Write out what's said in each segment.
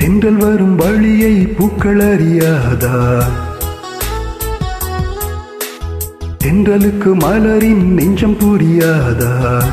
தென்றல் வரும் வழியை பூக்கள் அறியாதா தென்றலுக்கு மலரின் நெஞ்சம் புரியாதா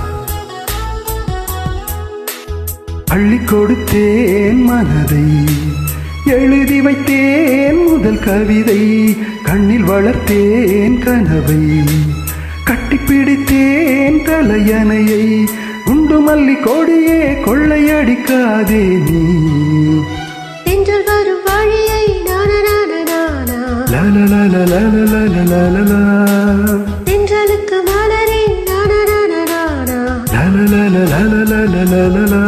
அள்ளி கொடுத்தேன் மனதை எழுதி வைத்தேன் முதல் கவிதை கண்ணில் வளர்த்தேன் கனவை கட்டிப்பிடித்தேன் தலையணையை உண்டு மல்லி கொடியே கொள்ளையடிக்காதே நீ தென்றல் வரும் வழியை நானா லலலலலலலலலலா. தென்றலுக்கு மலரே நானா லலலலலலலலலலா.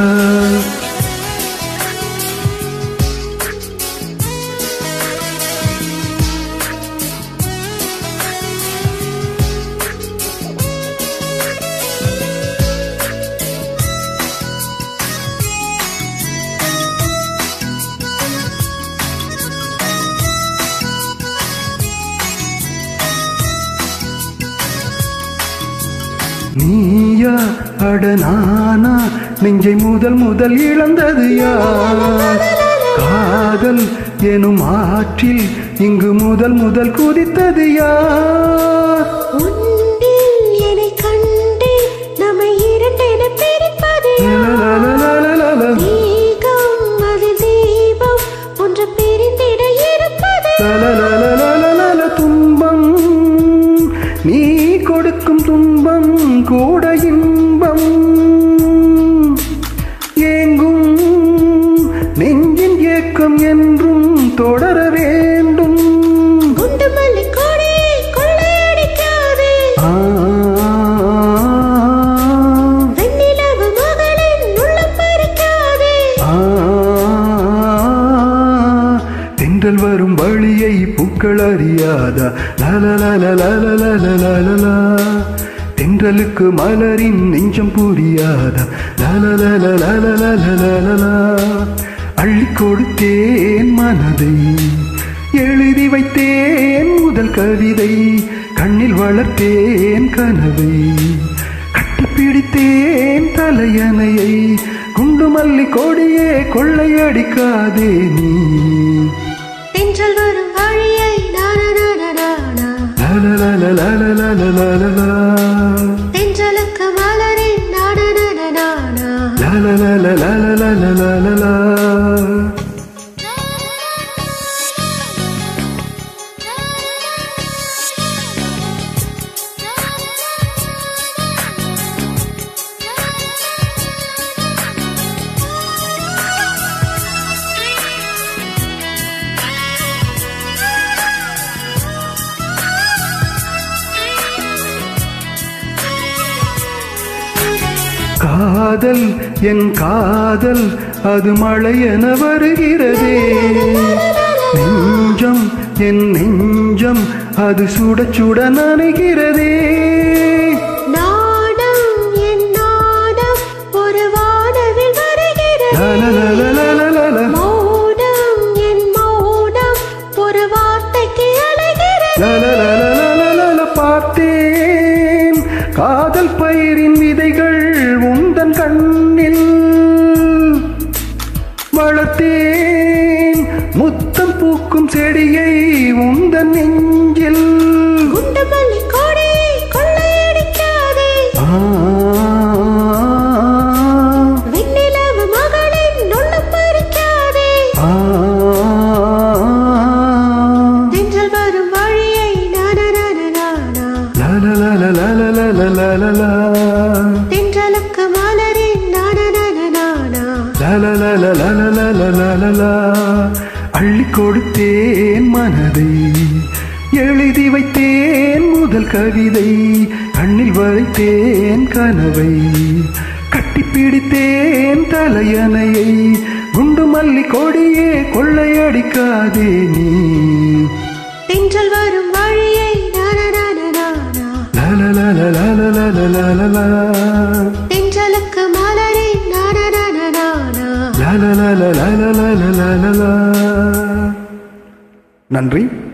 நீயா அட நானா நெஞ்சை முதல் முதல் இழந்தது யார் காதல் எனும் ஆற்றில் இங்கு முதல் முதல் குதித்தது யார் உன்னில் என்னை கண்டேன் நம்மை இரண்டென பிரிப்பது லலலலலலலலா. மேகம் அதில் தீபம் ஒன்று பிரிந்திட இருப்பது லலலலலலலல துன்பம் நீ கொடுக்கும் துன்பம் கூட இன்பம் ஏங்கும் நெஞ்சின் ஏக்கம் என்றும் தொடர வேண்டும் குண்டு மல்லி கொடி கொள்ளையடிக்காதே ஆ, வெண்ணிலவு மகளின் உள்ளம் பறிக்காதே ஆ, தென்றல் வரும் வழியை பூக்கள் அறியாதா லலலலலலலலலலா. தென்றலுக்கு மலரின் நெஞ்சம் புரியாதா லலலலலலலலலலா. அள்ளி கொடுத்தேன் மனதை எழுதி வைத்தேன் முதல் கவிதை கண்ணில் வளர்த்தேன் கனவை கட்டிப்பிடித்தேன் தலையணையை குண்டு மல்லி கொடியே கொள்ளையடிக்காதே நீ தென்றல் வரும் வழியை நானா லலலலலலலலலலா. தென்றலுக்கு மலரே நானா லலலலலலலலலலா. காதல் என் காதல் அது மழை என வருகிறதே நெஞ்சம் என் நெஞ்சம் அது சுட சுட நனைகிறதே நாடம் என் நாடம் ஒரு வானவில் வருகிறது லலலலலலலலா. மௌனம் என் மௌனம் ஒரு வார்த்தைக்கு அலைகிறது லலலலலலலல பார்த்தேன் காதல் பயிரின் விதைகள் உந்தன் கண்ணில் வளர்த்தேன் முத்தம் பூக்கும் செடியை உந்தன் நெஞ்சில் குண்டு மல்லி கொடி கொள்ளையடிக்காதே ஆ, வெண்ணிலவு மகளின் உள்ளம் பறிக்காதே ஆ, தென்றல் வரும் வழியை நானா லலலலலலலலலலா. தென்றலுக்கு மலரே நானா லலலலலலலலலலா. அள்ளி கொடுத்தேன் மனதை எழுதி வைத்தேன் முதல் கவிதை கண்ணில் வரைத்தேன் கனவை கட்டிப்பிடித்தேன் தலையணையை குண்டு மல்லி கொடியே கொள்ளையடிக்காதே நீ தென்றல் வரும் வழியை நானா லலலலலலலலலலா. தென்றலுக்கு மலரே நானா லலலலலலலலலலா. நன்றி